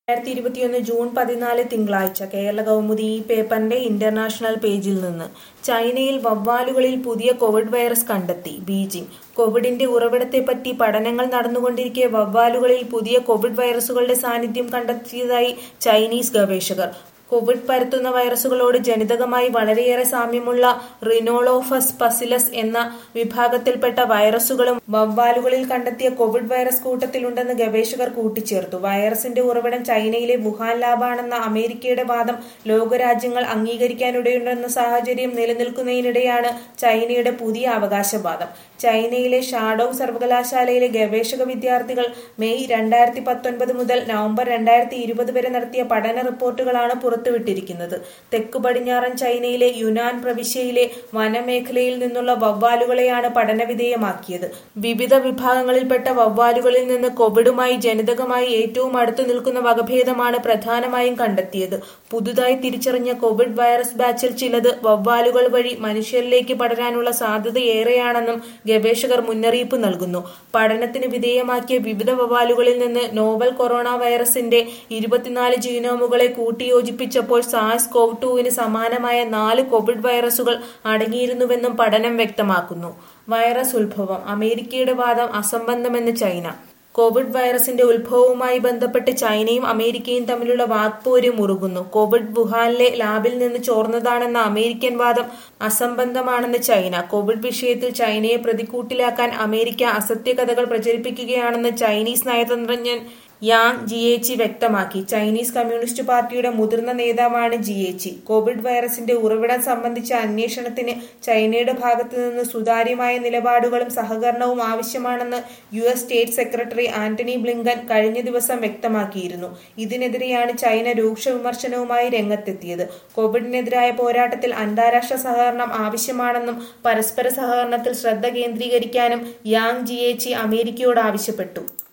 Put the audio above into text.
രണ്ടായിരത്തി ഇരുപത്തിയൊന്ന് ജൂൺ പതിനാല് തിങ്കളാഴ്ച കേരള കൗമുദി ഈ പേപ്പറിന്റെ ഇന്റർനാഷണൽ പേജിൽ നിന്ന് ചൈനയിൽ വവ്വാലുകളിൽ പുതിയ കോവിഡ് വൈറസ് കണ്ടെത്തി ബീജിംഗ് കോവിഡിന്റെ ഉറവിടത്തെപ്പറ്റി പഠനങ്ങൾ നടന്നുകൊണ്ടിരിക്കെ വവ്വാലുകളിൽ പുതിയ കോവിഡ് വൈറസുകളുടെ സാന്നിധ്യം കണ്ടെത്തിയതായി ചൈനീസ് ഗവേഷകർ കോവിഡ് പരത്തുന്ന വൈറസുകളോട് ജനിതകമായി വളരെയേറെ സാമ്യമുള്ള റിനോളോഫസ് പസിലസ് എന്ന വിഭാഗത്തിൽപ്പെട്ട വൈറസുകളും വവ്വാലുകളിൽ കണ്ടെത്തിയ കോവിഡ് വൈറസ് കൂട്ടത്തിലുണ്ടെന്ന് ഗവേഷകർ കൂട്ടിച്ചേർത്തു വൈറസിന്റെ ഉറവിടം ചൈനയിലെ വുഹാൻ ലാബാണെന്ന അമേരിക്കയുടെ വാദം ലോകരാജ്യങ്ങൾ അംഗീകരിക്കാനിടയുണ്ടെന്ന സാഹചര്യം നിലനിൽക്കുന്നതിനിടെയാണ് ചൈനയുടെ പുതിയ അവകാശവാദം ചൈനയിലെ ഷാഡോങ് സർവകലാശാലയിലെ ഗവേഷക വിദ്യാർത്ഥികൾ മെയ് രണ്ടായിരത്തി പത്തൊൻപത് മുതൽ നവംബർ രണ്ടായിരത്തി ഇരുപത് വരെ നടത്തിയ പഠന റിപ്പോർട്ടുകളാണ് പുറത്തുവിട്ടിരിക്കുന്നത് തെക്കു പടിഞ്ഞാറൻ ചൈനയിലെ യുനാൻ പ്രവിശ്യയിലെ വനമേഖലയിൽ നിന്നുള്ള വവ്വാലുകളെയാണ് പഠനവിധേയമാക്കിയത് വിവിധ വിഭാഗങ്ങളിൽപ്പെട്ട വവ്വാലുകളിൽ നിന്ന് കോവിഡുമായി ജനിതകമായി ഏറ്റവും അടുത്തു നിൽക്കുന്ന വകഭേദമാണ് പ്രധാനമായും കണ്ടെത്തിയത് പുതുതായി തിരിച്ചറിഞ്ഞ കോവിഡ് വൈറസ് ബാച്ചിൽ ചിലത് വവ്വാലുകൾ വഴി മനുഷ്യരിലേക്ക് പടരാനുള്ള സാധ്യത ഏറെയാണെന്നും ഗവേഷകർ മുന്നറിയിപ്പ് നൽകുന്നു പഠനത്തിന് വിധേയമാക്കിയ വിവിധ വവ്വാലുകളിൽ നിന്ന് നോവൽ കൊറോണ വൈറസിന്റെ ഇരുപത്തിനാല് ജീനോമുകളെ കൂട്ടിയോജിപ്പിച്ചപ്പോൾ സാസ് കോവ് ടുവിന് സമാനമായ നാല് കോവിഡ് വൈറസുകൾ അടങ്ങിയിരുന്നുവെന്നും പഠനം വ്യക്തമാക്കുന്നു വൈറസ് ഉത്ഭവം അമേരിക്കയുടെ വാദം അസംബന്ധമെന്ന് ചൈന കോവിഡ് വൈറസിന്റെ ഉത്ഭവവുമായി ബന്ധപ്പെട്ട് ചൈനയും അമേരിക്കയും തമ്മിലുള്ള വാക്പോര് മുറുകുന്നു കോവിഡ് വുഹാനിലെ ലാബിൽ നിന്ന് ചോർന്നതാണെന്ന അമേരിക്കൻ വാദം അസംബന്ധമാണെന്ന് ചൈന കോവിഡ് വിഷയത്തിൽ ചൈനയെ പ്രതിക്കൂട്ടിലാക്കാൻ അമേരിക്ക അസത്യകഥകൾ പ്രചരിപ്പിക്കുകയാണെന്ന് ചൈനീസ് നയതന്ത്രജ്ഞൻ യാങ് ജിയേച്ചി വ്യക്തമാക്കി ചൈനീസ് കമ്മ്യൂണിസ്റ്റ് പാർട്ടിയുടെ മുതിർന്ന നേതാവാണ് ജിയേച്ചി കോവിഡ് വൈറസിന്റെ ഉറവിടം സംബന്ധിച്ച അന്വേഷണത്തിന് ചൈനയുടെ ഭാഗത്തു നിന്ന് സുതാര്യമായ നിലപാടുകളും സഹകരണവും ആവശ്യമാണെന്ന് U S state secretary Antony Blinken കഴിഞ്ഞ ദിവസം വ്യക്തമാക്കിയിരുന്നു ഇതിനെതിരെയാണ് ചൈന രൂക്ഷ വിമർശനവുമായി രംഗത്തെത്തിയത് കോവിഡിനെതിരായ പോരാട്ടത്തിൽ അന്താരാഷ്ട്ര സഹകരണം ആവശ്യമാണെന്നും പരസ്പര സഹകരണത്തിൽ ശ്രദ്ധ കേന്ദ്രീകരിക്കാനും യാങ് ജിയേച്ചി അമേരിക്കയോട് ആവശ്യപ്പെട്ടു